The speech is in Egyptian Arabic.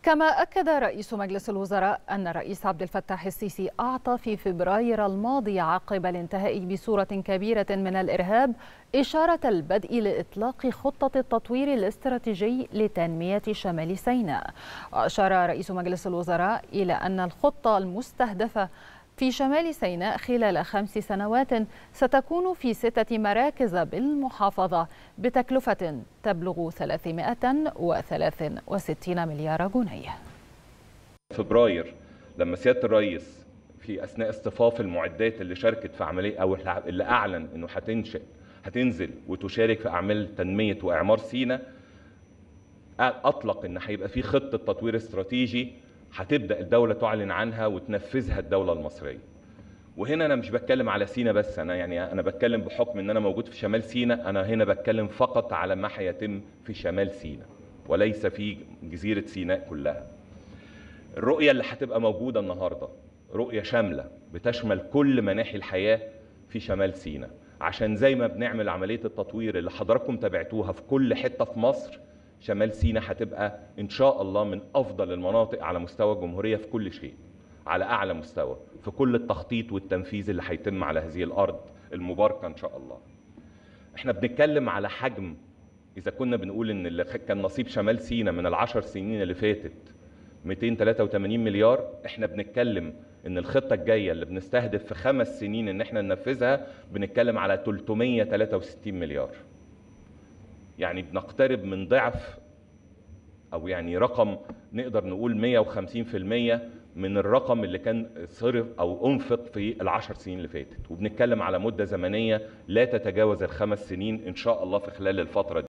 كما أكد رئيس مجلس الوزراء أن الرئيس عبد الفتاح السيسي أعطى في فبراير الماضي عقب الانتهاء بصورة كبيرة من الإرهاب إشارة البدء لإطلاق خطة التطوير الاستراتيجي لتنمية شمال سيناء وأشار رئيس مجلس الوزراء إلى أن الخطة المستهدفة في شمال سيناء خلال خمس سنوات ستكون في ستة مراكز بالمحافظة بتكلفة تبلغ 363 مليار جنيه فبراير لما سياده الرئيس في اثناء اصطفاف المعدات اللي شاركت في عمليه او اللي اعلن انه هتنشئ هتنزل وتشارك في اعمال تنميه واعمار سينا اطلق ان هيبقى في خطه تطوير استراتيجي هتبدا الدوله تعلن عنها وتنفذها الدوله المصريه وهنا انا مش بتكلم على سينا بس انا يعني انا بتكلم بحكم ان انا موجود في شمال سينا انا هنا بتكلم فقط على ما هيتم في شمال سينا وليس في جزيره سيناء كلها الرؤيه اللي هتبقى موجوده النهارده رؤيه شامله بتشمل كل مناحي الحياه في شمال سينا عشان زي ما بنعمل عمليه التطوير اللي حضراتكم تابعتوها في كل حته في مصر شمال سينا هتبقى ان شاء الله من افضل المناطق على مستوى الجمهوريه في كل شيء على اعلى مستوى في كل التخطيط والتنفيذ اللي هيتم على هذه الارض المباركه ان شاء الله احنا بنتكلم على حجم اذا كنا بنقول ان اللي كان نصيب شمال سينا من العشر سنين اللي فاتت 283 مليار احنا بنتكلم ان الخطه الجايه اللي بنستهدف في خمس سنين ان احنا ننفذها بنتكلم على 363 مليار يعني بنقترب من ضعف او يعني رقم نقدر نقول 150% من الرقم اللي كان صرف او انفق في العشر سنين اللي فاتت وبنتكلم على مده زمنيه لا تتجاوز الخمس سنين ان شاء الله في خلال الفتره دي